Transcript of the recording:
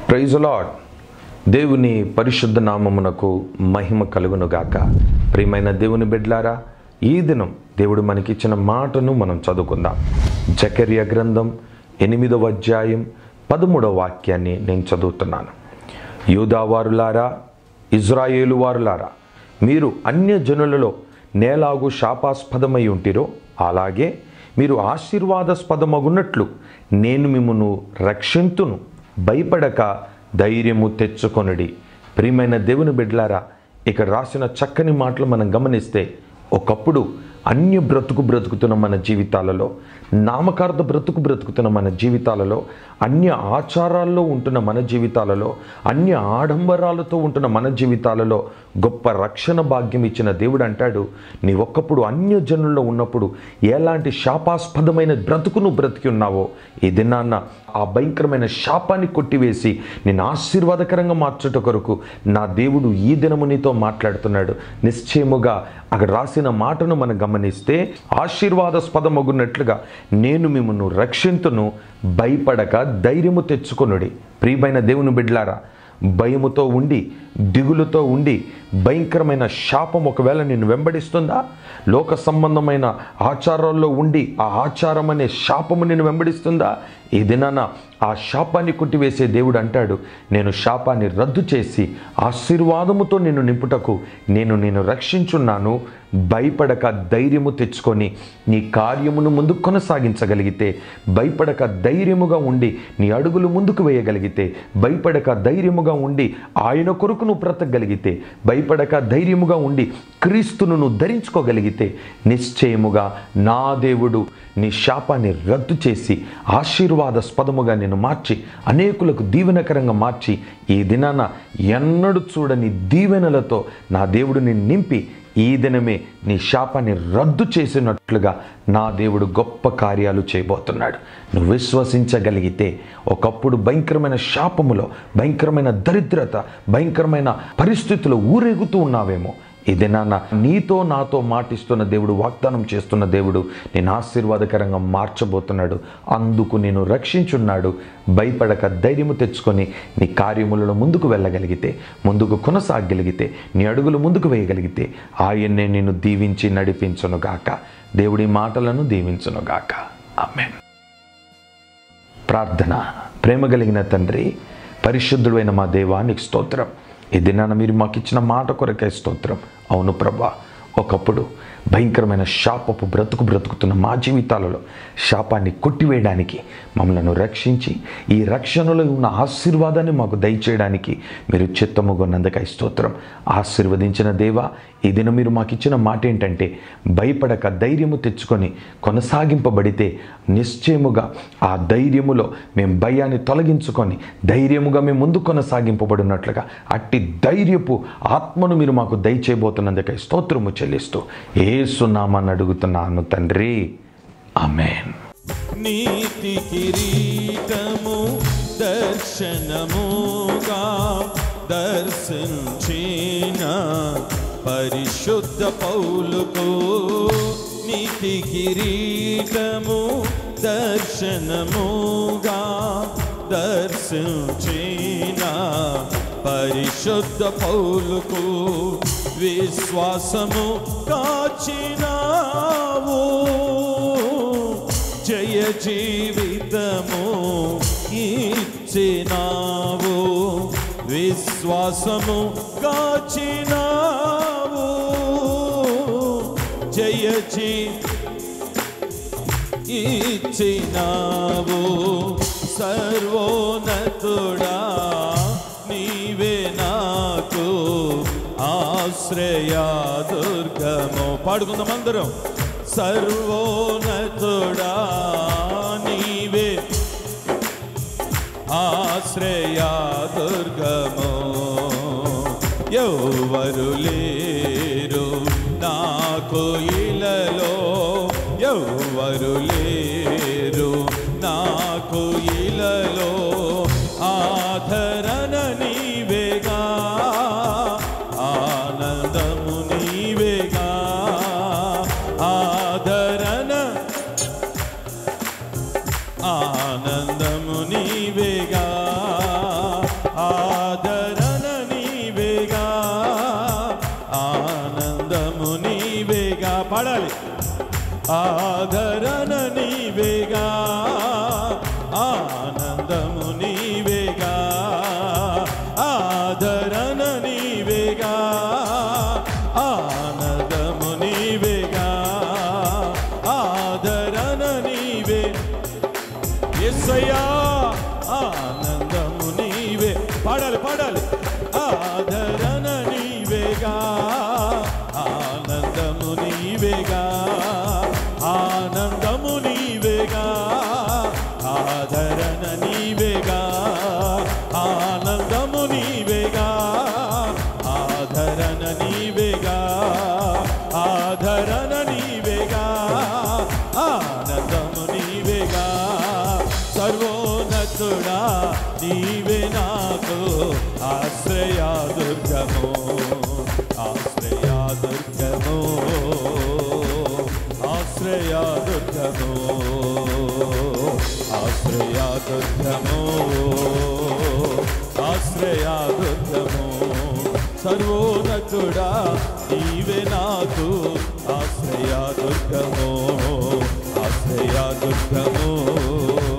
praise lord దేవుని పరిశుద్ధ నామమునకు మహిమ కలుగునుగాక ప్రియమైన దేవుని బిడ్లారా ఈ దినం దేవుడు మనకిచ్చిన మాటను మనం చదువుకుందాం జకర్య గ్రంథం ఎనిమిదవ అధ్యాయం పదమూడవ వాక్యాన్ని నేను చదువుతున్నాను యూదావారులారా ఇజ్రాయేలు వారులారా మీరు అన్య జనులలో నేలాగు శాపాస్పదమై ఉంటిరో అలాగే మీరు ఆశీర్వాదాస్పదమగున్నట్లు నేను మిమ్మను రక్షింతును భయపడక ధైర్యము తెచ్చుకొనుడి ప్రియమైన దేవుని బిడ్డలారా ఇక్కడ రాసిన చక్కని మాటలు మనం గమనిస్తే ఒకప్పుడు అన్య బ్రతుకు బ్రతుకుతున్న మన జీవితాలలో నామకార్థ బ్రతుకు బ్రతుకుతున్న మన జీవితాలలో అన్య ఆచారాల్లో ఉంటున్న మన జీవితాలలో అన్య ఆడంబరాలతో ఉంటున్న మన జీవితాలలో గొప్ప రక్షణ భాగ్యం ఇచ్చిన దేవుడు అంటాడు నీ ఒక్కప్పుడు అన్య జనుల్లో ఉన్నప్పుడు ఎలాంటి శాపాస్పదమైన బ్రతుకును బ్రతికి ఉన్నావో ఈ దినాన్న ఆ భయంకరమైన శాపాన్ని కొట్టివేసి నేను ఆశీర్వాదకరంగా మార్చుట కొరకు నా దేవుడు ఈ దినము నీతో మాట్లాడుతున్నాడు నిశ్చయముగా అక్కడ రాసిన మాటను మనం గమనిస్తే ఆశీర్వాదాస్పదమగున్నట్లుగా నేను మిమ్మల్ని రక్షింతును భయపడక ధైర్యము తెచ్చుకొనుడి ప్రియమైన దేవుని బిడ్లారా భయముతో ఉండి దిగులుతో ఉండి భయంకరమైన శాపం ఒకవేళ నిన్ను వెంబడిస్తుందా లోక సంబంధమైన ఆచారాల్లో ఉండి ఆ ఆచారం అనే శాపము నిన్ను వెంబడిస్తుందా ఈ దినాన ఆ శాపాన్ని కొట్టివేసే దేవుడు అంటాడు నేను శాపాన్ని రద్దు చేసి ఆశీర్వాదముతో నిన్ను నింపుటకు నేను నేను రక్షించున్నాను భయపడక ధైర్యము తెచ్చుకొని నీ కార్యమును ముందుకు కొనసాగించగలిగితే భయపడక ధైర్యముగా ఉండి నీ అడుగులు ముందుకు వేయగలిగితే భయపడక ధైర్యముగా ఉండి ఆయన కొరకు నువ్వు బ్రతకగలిగితే భయపడక ధైర్యముగా ఉండి క్రీస్తును నువ్వు ధరించుకోగలిగితే నిశ్చయముగా నా దేవుడు నీ శాపాన్ని రద్దు చేసి ఆశీర్వాదాస్పదముగా నేను మార్చి అనేకులకు దీవెనకరంగా మార్చి ఈ దినాన ఎన్నడూ చూడని దీవెనలతో నా దేవుడు నిన్ను నింపి ఈ దినమే నీ శాపాన్ని రద్దు చేసినట్లుగా నా దేవుడు గొప్ప కార్యాలు చేయబోతున్నాడు నువ్వు విశ్వసించగలిగితే ఒకప్పుడు భయంకరమైన శాపములో భయంకరమైన దరిద్రత భయంకరమైన పరిస్థితులు ఊరేగుతూ ఉన్నావేమో ఇది నాన్న నీతో నాతో మాటిస్తున్న దేవుడు వాగ్దానం చేస్తున్న దేవుడు నేను ఆశీర్వాదకరంగా మార్చబోతున్నాడు అందుకు నేను రక్షించున్నాడు భయపడక ధైర్యము తెచ్చుకొని నీ కార్యములలో ముందుకు వెళ్ళగలిగితే ముందుకు కొనసాగగలిగితే నీ అడుగులు ముందుకు వేయగలిగితే ఆయన్నే నేను దీవించి నడిపించునుగాక దేవుడి మాటలను దీవించునుగాక ఆమెన్ ప్రార్థన ప్రేమ కలిగిన తండ్రి పరిశుద్ధుడైన మా దేవానికి స్తోత్రం ఈ దినాన మీరు మాకు ఇచ్చిన మాట కొరకే స్తోత్రం అవును ప్రభా ఒకప్పుడు భయంకరమైన శాపపు బ్రతుకు బ్రతుకుతున్న మా జీవితాలలో శాపాన్ని కొట్టివేయడానికి మమ్మల్ని రక్షించి ఈ రక్షణలో ఉన్న ఆశీర్వాదాన్ని మాకు దయచేయడానికి మీరు చిత్తముగొన్నందుకై స్తోత్రం ఆశీర్వదించిన దేవా ఈ దినం మీరు మాకు ఇచ్చిన మాట ఏంటంటే భయపడక ధైర్యము తెచ్చుకొని కొనసాగింపబడితే నిశ్చయముగా ఆ ధైర్యములో మేము భయాన్ని తొలగించుకొని ధైర్యముగా మేము ముందు కొనసాగింపబడినట్లుగా అట్టి ధైర్యపు ఆత్మను మీరు మాకు దయచేయబోతున్నందుకై స్తోత్రము చెల్లిస్తూ ఏసునామాన్ని అడుగుతున్నాను తండ్రి ఆమెన్ నీతి కిరీటము దర్శనముగా దర్శించిన పరిశుద్ధ పౌలుకు నీతి కిరీటము దర్శనముగా దర్శించిన పరిశుద్ధ పౌలుకు విశ్వాసము కాచినావు జయ జీవితము ఇచ్చినావు విశ్వాసము కాచినావు జయ జీ ఇచ్చినావు సర్వోన్నతుడా నీవే నాకు ఆశ్రయ దుర్గము పాడుకుందాం అందరం సర్వోన్నతుడా నీవే ఆశ్రయ దుర్గము ఎవరు లేరు నాకు ఇలలో ఎవరు లేరు నాకు ఇలలో ఆధరణ నీవేగా ఆనందము నీవేగా ఆదరణ ఆనందము నీవేగా పాడాలి పాడాలి ఆదరణ నీవేగా ఆనందము నీవేగా ఆనందము నీవేగా ఆదరణ నీవేగా ఆనందము నీవేగా ఆదరణ నీవేగా ఆదరణ నీవేగా ఆనందము నీవేగా సర్వోన్నతుడా నీవే నాకు ఆశ్రయా దుర్గము ఆశ్రయా దుర్గము ఆశ్రయా దుర్గము ఆశ్రయా దుర్గము ఆశ్రయా దుర్గము సర్వోన్నతుడా నీవే నాకు ఆశ్రయా దుర్గము ఆశ్రయా దుర్గము